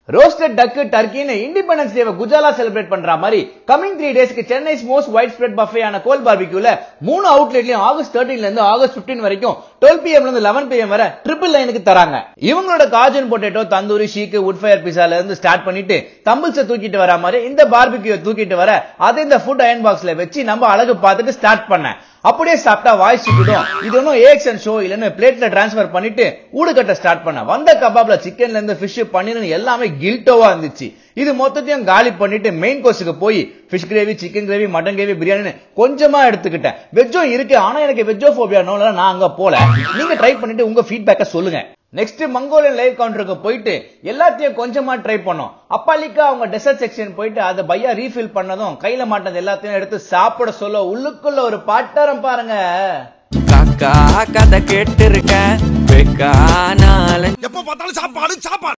roasted டக்கு டர்க்கின்னு independence டேவை குஜாலா celebrate பண்ற மாதிரி கமிங் த்ரீ டேஸ்க்கு Chennai most wide spread buffet ஆன கோல் பார்பிக்யூல மூணு அவுட்லெட்லயும் ஆகஸ்ட் தேர்ட்டீன்ல இருந்து ஆகஸ்ட் பிப்டீன் வரைக்கும் டுவெல் பிஎம்ல இருந்து லெவன் பிஎம் வரை ட்ரிபிள் லைனுக்கு தராங்க இவங்களோட cajun potato tandoori seekh wood fire பிசால இருந்து ஸ்டார்ட் பண்ணிட்டு தம்பிள்ஸ தூக்கிட்டு வர மாதிரி இந்த பார்பிக்யூ தூக்கிட்டு வர அதை இந்த ஃபுட் அயன் பாக்ஸ்ல வச்சு நம்ம அழகு பார்த்துட்டு ஸ்டார்ட் பண்ணேன் அப்படியே சாப்பிட்டா வாய் சுட்டுடும் இது ஒன்றும் ஏக்ஸ் அண்ட் ஷோ இல்லைன்னு பிளேட்ல டிரான்ஸ்ஃபர் பண்ணிட்டு ஊடு கட்ட ஸ்டார்ட் பண்ண வந்த கபாப்ல சிக்கன்ல இருந்து ஃபிஷ் பன்னீர்னு எல்லாமே கில்ட்டோவா இருந்துச்சு இது மொத்தத்தையும் காலி பண்ணிட்டு மெயின் கோர்ஸுக்கு போய் fish gravy chicken gravy mutton gravy biryani கொஞ்சமா எடுத்துக்கிட்டேன் வெஜ்ஜும் இருக்கு ஆனா எனக்கு வெஜ்ஜோ போபியா நோல நான் அங்க போல நீங்க ட்ரை பண்ணிட்டு உங்க ஃபீட்பேக்கை சொல்லுங்க நெக்ஸ்ட் மங்கோலியன் லைவ் கவுண்டருக்கு போயிட்டு எல்லாத்தையும் கொஞ்சமா ட்ரை பண்ணோம் அப்பாலிக்கா அவங்க டெசர்ட் செக்ஷன் போயிட்டு அதை பையா ரீஃபில் பண்ணதும் கையில மாட்டது எல்லாத்தையும் எடுத்து சாப்பிட சொல்ல உள்ளுக்குள்ள ஒரு பாட்டாரம் பாருங்க காக்கா கதை கேட்டிருக்கேன் வெக்கானால எப்ப பார்த்தாலும் சாப்பாடு சாப்பாடு